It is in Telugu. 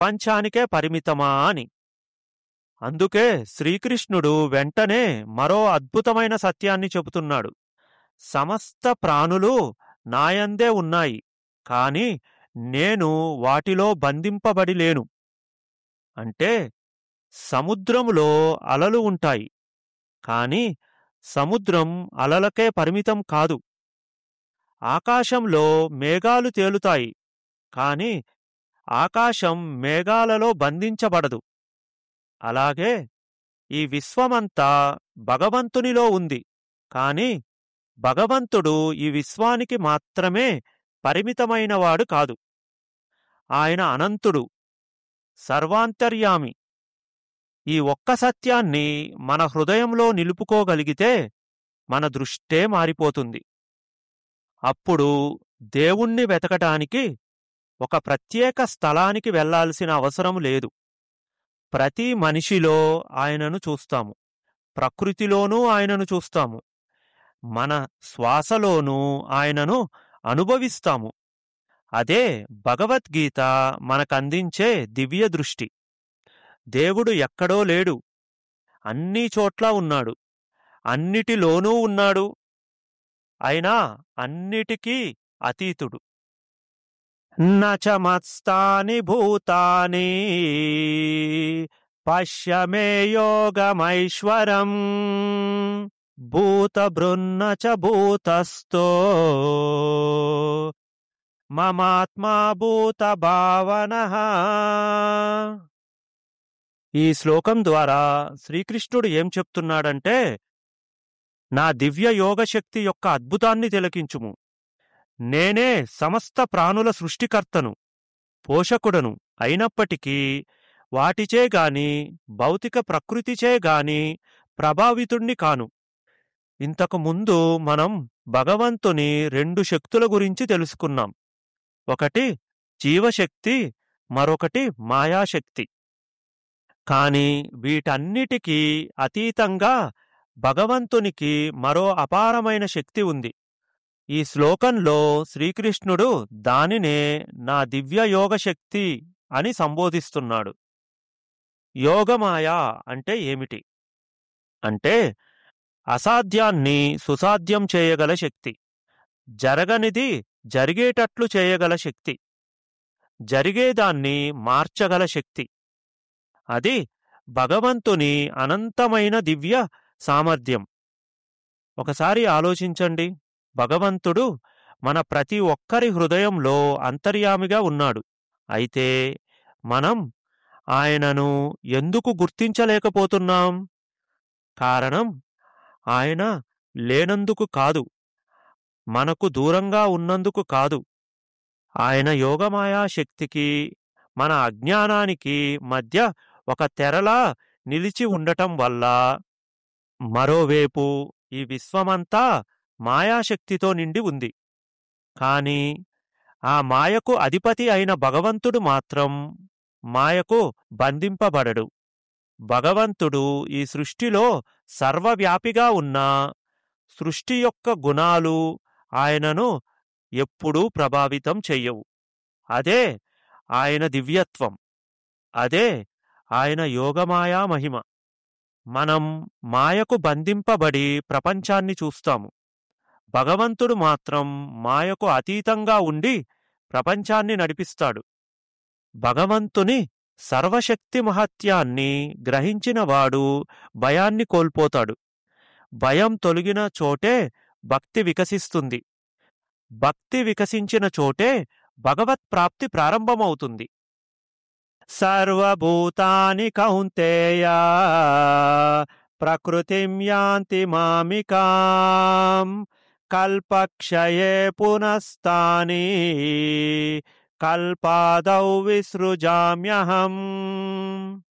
ప్రపంచానికే పరిమితమా అని అందుకే శ్రీకృష్ణుడు వెంటనే మరో అద్భుతమైన సత్యాన్ని చెబుతున్నాడు సమస్త ప్రాణులు నాయందే ఉన్నాయి కాని నేను వాటిలో బంధింపబడి లేను అంటే సముద్రములో అలలు ఉంటాయి కాని సముద్రం అలలకే పరిమితం కాదు ఆకాశంలో మేఘాలు తేలుతాయి కాని ఆకాశం మేఘాలలో బంధించబడదు అలాగే ఈ విశ్వమంతా భగవంతునిలో ఉంది కాని భగవంతుడు ఈ విశ్వానికి మాత్రమే పరిమితమైనవాడు కాదు ఆయన అనంతుడు సర్వాంతర్యామి ఈ ఒక్క సత్యాన్ని మన హృదయంలో నిలుపుకోగలిగితే మన దృష్టే మారిపోతుంది అప్పుడు దేవుణ్ణి వెతకటానికి ఒక ప్రత్యేక స్థలానికి వెళ్లాల్సిన అవసరం లేదు ప్రతి మనిషిలో ఆయనను చూస్తాము ప్రకృతిలోనూ ఆయనను చూస్తాము మన శ్వాసలోనూ ఆయనను అనుభవిస్తాము అదే భగవద్గీత మనకందించే దివ్య దృష్టి దేవుడు ఎక్కడో లేడు అన్ని చోట్ల ఉన్నాడు అన్నిటిలోనూ ఉన్నాడు అయినా అన్నిటికీ అతీతుడు నచమత్స్తాని భూతాని పశ్యమే యోగమైశ్వరం భూతభృన్న చ భూతస్థో మమాత్మా భూత భావన ఈ శ్లోకం ద్వారా శ్రీకృష్ణుడు ఏం చెప్తున్నాడంటే నా దివ్య యోగశక్తి యొక్క అద్భుతాన్ని తిలకించుము నేనే సమస్త ప్రాణుల సృష్టికర్తను పోషకుడను అయినప్పటికీ వాటిచే గాని భౌతిక ప్రకృతిచే గాని ప్రభావితుణ్ణి కాను ఇంతకు ముందు మనం భగవంతుని రెండు శక్తుల గురించి తెలుసుకున్నాం ఒకటి జీవశక్తి మరొకటి మాయాశక్తి కాని వీటన్నిటికీ అతీతంగా భగవంతునికి మరో అపారమైన శక్తి ఉంది ఈ శ్లోకంలో శ్రీకృష్ణుడు దానినే నా దివ్య యోగశక్తి అని సంబోధిస్తున్నాడు యోగమాయ అంటే ఏమిటి అంటే అసాధ్యాన్ని సుసాధ్యం చేయగల శక్తి జరగనిది జరిగేటట్లు చేయగల శక్తి జరిగేదాన్ని మార్చగల శక్తి అది భగవంతుని అనంతమైన దివ్య సామర్థ్యం ఒకసారి ఆలోచించండి భగవంతుడు మన ప్రతి ఒక్కరి హృదయంలో అంతర్యామిగా ఉన్నాడు అయితే మనం ఆయనను ఎందుకు గుర్తించలేకపోతున్నాం కారణం ఆయన లేనందుకు కాదు మనకు దూరంగా ఉన్నందుకు కాదు ఆయన యోగమాయా శక్తికి మన అజ్ఞానానికి మధ్య ఒక తెరలా నిలిచి ఉండటం వల్ల మరోవైపు ఈ విశ్వమంతా మాయాశక్తితో నిండి ఉంది కాని ఆ మాయకు అధిపతి అయిన భగవంతుడు మాత్రం మాయకు బంధింపబడడు భగవంతుడు ఈ సృష్టిలో సర్వవ్యాపిగా ఉన్న సృష్టి యొక్క గుణాలు ఆయనను ఎప్పుడూ ప్రభావితం చెయ్యవు అదే ఆయన దివ్యత్వం అదే ఆయన యోగమాయా మహిమ మనం మాయకు బంధింపబడి ప్రపంచాన్ని చూస్తాము భగవంతుడు మాత్రం మాయకు అతీతంగా ఉండి ప్రపంచాన్ని నడిపిస్తాడు భగవంతుని సర్వశక్తి మహత్యాన్ని గ్రహించినవాడు భయాన్ని కోల్పోతాడు భయం తొలగిన చోటే భక్తి వికసిస్తుంది భక్తి వికసించిన చోటే భగవత్ ప్రాప్తి ప్రారంభమవుతుంది సర్వభూతాని కౌంతేయ ప్రకృతిం యాంతి మామికాం కల్పక్షయే పునస్తాని కల్పాదౌ విసృజామ్యహం